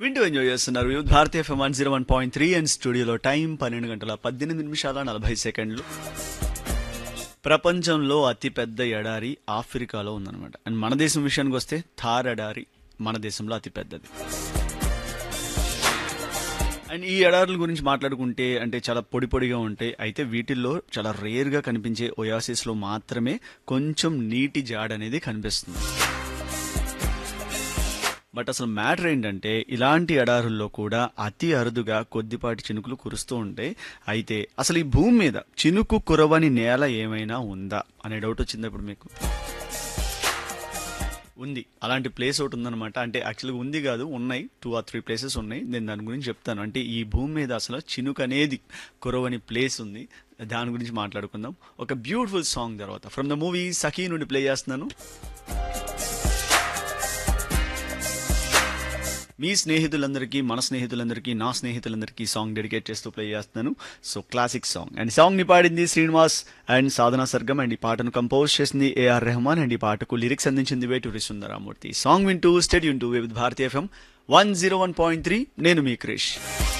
వింటూ ఎంజాయ్ చేస్తున్నారు youth Bharatiya FM one zero one point three and స్టూడియోలో టైం పన్నెండు గంటల పద్దెనిమిది నిమిషాల నలభై సెకండ్లు ప్రపంచంలో అతిపెద్ద ఎడారి ఆఫ్రికాలో ఉందన్నమాట అండ్ మన దేశం విషయానికి వస్తే థార్ ఎడారి మన దేశంలో అతిపెద్దది అండ్ ఈ ఎడారుల గురించి మాట్లాడుకుంటే అంటే చాలా పొడి పొడిగా ఉంటాయి అయితే వీటిల్లో చాలా రేర్గా కనిపించే ఒయాసిస్లో మాత్రమే కొంచెం నీటి జాడ అనేది కనిపిస్తుంది బట్ అసలు మ్యాటర్ ఏంటంటే ఇలాంటి ఎడారుల్లో కూడా అతి అరుదుగా కొద్దిపాటి చినుకులు కురుస్తూ ఉంటాయి అయితే అసలు ఈ భూమి మీద చినుకు కురవని నేల ఏమైనా ఉందా అనే డౌట్ వచ్చింది ఇప్పుడు మీకు ఉంది అలాంటి ప్లేస్ ఒకటి ఉందన్నమాట అంటే యాక్చువల్గా ఉంది కాదు ఉన్నాయి టూ ఆర్ త్రీ ప్లేసెస్ ఉన్నాయి నేను దాని గురించి చెప్తాను అంటే ఈ భూమి మీద అసలు చినుకు అనేది కురవని ప్లేస్ ఉంది దాని గురించి మాట్లాడుకుందాం ఒక బ్యూటిఫుల్ సాంగ్ తర్వాత ఫ్రమ్ ద మూవీ సఖీ నుండి ప్లే చేస్తున్నాను మీ స్నేహితులందరికీ మన స్నేహితులందరికీ నా స్నేహితులందరికీ సాంగ్ డెడికేట్ చేస్తూ ప్లే చేస్తున్నాను so classic song and song ని పాడింది శ్రీనివాస్ అండ్ సాధనా సర్గం అండ్ ఈ పాటను కంపోజ్ చేసింది ఏఆర్ రెహమాన్ అండ్ ఈ పాటకు లిరిక్స్ అందించింది వేటూరి సుందరామూర్తి సాంగ్ వింటూ స్టెడ్ యూన్ to with Bharatiya FM one zero one point three నేను మీ క్రిష్